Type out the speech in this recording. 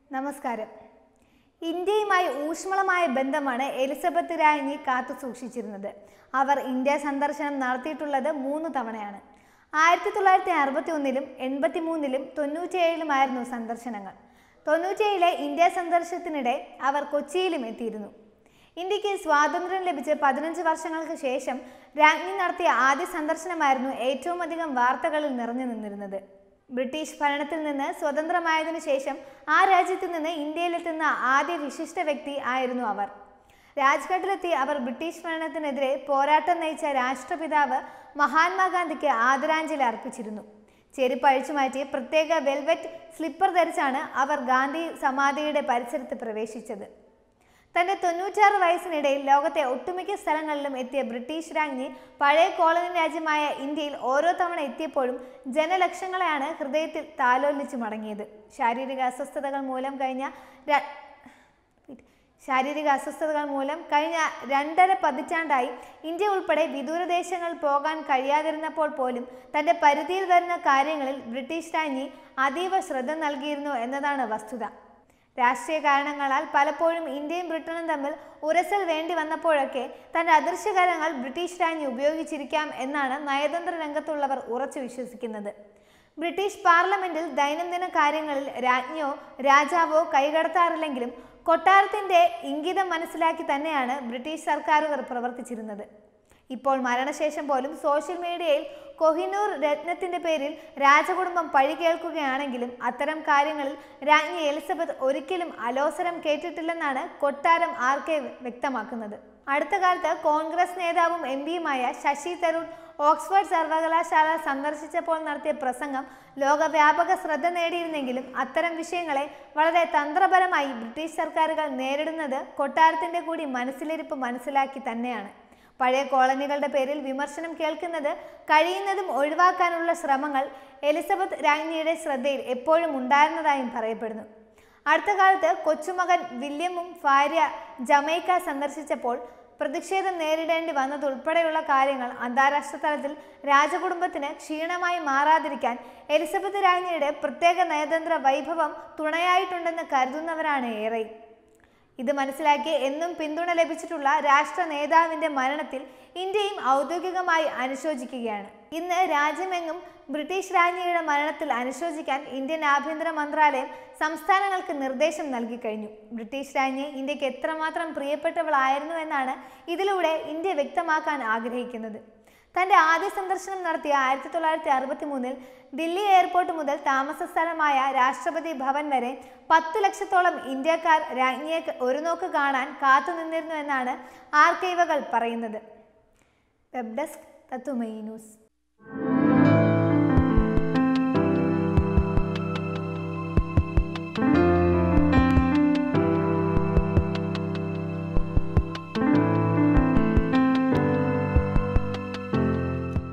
നമസ്കാരം ഇന്ത്യയുമായി ഊഷ്മളമായ ബന്ധമാണ് എലിസബത്ത് രാജ്ഞി കാത്തു സൂക്ഷിച്ചിരുന്നത് അവർ ഇന്ത്യ സന്ദർശനം നടത്തിയിട്ടുള്ളത് മൂന്ന് തവണയാണ് ആയിരത്തി തൊള്ളായിരത്തി അറുപത്തി ഒന്നിലും എൺപത്തി മൂന്നിലും തൊണ്ണൂറ്റിയേഴിലുമായിരുന്നു സന്ദർശനങ്ങൾ തൊണ്ണൂറ്റിയേഴിലെ ഇന്ത്യ സന്ദർശനത്തിനിടെ അവർ കൊച്ചിയിലും എത്തിയിരുന്നു ഇന്ത്യക്ക് സ്വാതന്ത്ര്യം ലഭിച്ച് പതിനഞ്ച് വർഷങ്ങൾക്ക് ശേഷം രാജ്ഞി നടത്തിയ ആദ്യ സന്ദർശനമായിരുന്നു ഏറ്റവും അധികം വാർത്തകളിൽ നിറഞ്ഞു നിന്നിരുന്നത് ബ്രിട്ടീഷ് ഭരണത്തിൽ നിന്ന് സ്വതന്ത്രമായതിനു ശേഷം ആ രാജ്യത്ത് നിന്ന് ഇന്ത്യയിലെത്തുന്ന ആദ്യ വിശിഷ്ട വ്യക്തി ആയിരുന്നു അവർ രാജ്ഘട്ടിലെത്തി അവർ ബ്രിട്ടീഷ് ഭരണത്തിനെതിരെ പോരാട്ടം നയിച്ച രാഷ്ട്രപിതാവ് മഹാത്മാഗാന്ധിക്ക് ആദരാഞ്ജലി അർപ്പിച്ചിരുന്നു ചെരുപ്പ് അഴിച്ചുമാറ്റി പ്രത്യേക വെൽവെറ്റ് സ്ലിപ്പർ ധരിച്ചാണ് അവർ ഗാന്ധി സമാധിയുടെ പരിസരത്ത് പ്രവേശിച്ചത് തന്റെ തൊണ്ണൂറ്റാറ് വയസ്സിനിടയിൽ ലോകത്തെ ഒട്ടുമിക്ക സ്ഥലങ്ങളിലും എത്തിയ ബ്രിട്ടീഷ് രാജ്ഞി പഴയ കോളനി രാജ്യമായ ഇന്ത്യയിൽ ഓരോ തവണ എത്തിയപ്പോഴും ജനലക്ഷങ്ങളെയാണ് ഹൃദയത്തിൽ താലോലിച്ച് മടങ്ങിയത് ശാരീരിക അസ്വസ്ഥതകൾ മൂലം കഴിഞ്ഞ ര- ശാരീരിക അസ്വസ്ഥതകൾ മൂലം കഴിഞ്ഞ രണ്ടര പതിറ്റാണ്ടായി ഇന്ത്യ ഉൾപ്പെടെ വിദൂരദേശങ്ങളിൽ പോകാൻ കഴിയാതിരുന്നപ്പോൾ പോലും തന്റെ പരിധിയിൽ വരുന്ന കാര്യങ്ങളിൽ ബ്രിട്ടീഷ് രാജ്ഞി അതീവ ശ്രദ്ധ നൽകിയിരുന്നു എന്നതാണ് വസ്തുത രാഷ്ട്രീയ കാരണങ്ങളാൽ പലപ്പോഴും ഇന്ത്യയും ബ്രിട്ടനും തമ്മിൽ ഉരസൽ വേണ്ടി വന്നപ്പോഴൊക്കെ തന്റെ അദൃശ്യകരങ്ങൾ ബ്രിട്ടീഷ് രാജ്ഞി ഉപയോഗിച്ചിരിക്കാം എന്നാണ് നയതന്ത്ര രംഗത്തുള്ളവർ ഉറച്ചു വിശ്വസിക്കുന്നത് ബ്രിട്ടീഷ് പാർലമെന്റിൽ ദൈനംദിന കാര്യങ്ങളിൽ രാജ്ഞിയോ രാജാവോ കൈകടത്താറില്ലെങ്കിലും കൊട്ടാരത്തിന്റെ ഇംഗിതം മനസ്സിലാക്കി തന്നെയാണ് ബ്രിട്ടീഷ് സർക്കാരുകൾ പ്രവർത്തിച്ചിരുന്നത് ഇപ്പോൾ മരണശേഷം പോലും സോഷ്യൽ മീഡിയയിൽ കൊഹിനൂർ രത്നത്തിന്റെ പേരിൽ രാജകുടുംബം പഴി കേൾക്കുകയാണെങ്കിലും അത്തരം കാര്യങ്ങളിൽ രാജ്ഞി എലിസബത്ത് ഒരിക്കലും അലോസരം കേട്ടിട്ടില്ലെന്നാണ് കൊട്ടാരം ആർ കെ വ്യക്തമാക്കുന്നത് അടുത്ത കാലത്ത് കോൺഗ്രസ് നേതാവും എം പിയുമായ ശശി തരൂർ ഓക്സ്ഫോർഡ് സർവകലാശാല സന്ദർശിച്ചപ്പോൾ നടത്തിയ പ്രസംഗം ലോകവ്യാപക ശ്രദ്ധ നേടിയിരുന്നെങ്കിലും അത്തരം വിഷയങ്ങളെ വളരെ തന്ത്രപരമായി ബ്രിട്ടീഷ് സർക്കാരുകൾ നേരിടുന്നത് കൊട്ടാരത്തിന്റെ കൂടി മനസ്സിലിരിപ്പ് മനസ്സിലാക്കി തന്നെയാണ് പഴയ കോളനികളുടെ പേരിൽ വിമർശനം കേൾക്കുന്നത് കഴിയുന്നതും ഒഴിവാക്കാനുള്ള ശ്രമങ്ങൾ എലിസബത്ത് രാജ്ഞിയുടെ ശ്രദ്ധയിൽ എപ്പോഴും ഉണ്ടായിരുന്നതായും പറയപ്പെടുന്നു അടുത്ത കാലത്ത് കൊച്ചുമകൻ വില്യമും ഭാര്യ ജമൈക്ക സന്ദർശിച്ചപ്പോൾ പ്രതിഷേധം നേരിടേണ്ടി വന്നതുൾപ്പെടെയുള്ള കാര്യങ്ങൾ അന്താരാഷ്ട്ര തലത്തിൽ രാജകുടുംബത്തിന് ക്ഷീണമായി മാറാതിരിക്കാൻ എലിസബത്ത് രാജ്ഞിയുടെ പ്രത്യേക നയതന്ത്ര വൈഭവം തുണയായിട്ടുണ്ടെന്ന് കരുതുന്നവരാണ് ഏറെ ഇത് മനസ്സിലാക്കി എന്നും പിന്തുണ ലഭിച്ചിട്ടുള്ള രാഷ്ട്ര നേതാവിന്റെ മരണത്തിൽ ഇന്ത്യയും ഔദ്യോഗികമായി അനുശോചിക്കുകയാണ് ഇന്ന് രാജ്യമെങ്ങും ബ്രിട്ടീഷ് രാജ്ഞിയുടെ മരണത്തിൽ അനുശോചിക്കാൻ ഇന്ത്യൻ ആഭ്യന്തര മന്ത്രാലയം സംസ്ഥാനങ്ങൾക്ക് നിർദ്ദേശം നൽകി കഴിഞ്ഞു ബ്രിട്ടീഷ് രാജ്ഞി ഇന്ത്യക്ക് എത്രമാത്രം പ്രിയപ്പെട്ടവളായിരുന്നു എന്നാണ് ഇതിലൂടെ ഇന്ത്യ വ്യക്തമാക്കാൻ ആഗ്രഹിക്കുന്നത് തന്റെ ആദ്യ സന്ദർശനം നടത്തിയ ആയിരത്തി തൊള്ളായിരത്തി അറുപത്തി മൂന്നിൽ ദില്ലി എയർപോർട്ട് മുതൽ താമസ സ്ഥലമായ രാഷ്ട്രപതി ഭവൻ വരെ പത്തു ലക്ഷത്തോളം ഇന്ത്യക്കാർ രാജ്ഞിയെ ഒരു നോക്ക് കാണാൻ കാത്തുനിന്നിരുന്നു എന്നാണ് ആർക്കൈവകൾ പറയുന്നത് വെബ് ഡെസ്ക് തത്തുമൈ ന്യൂസ്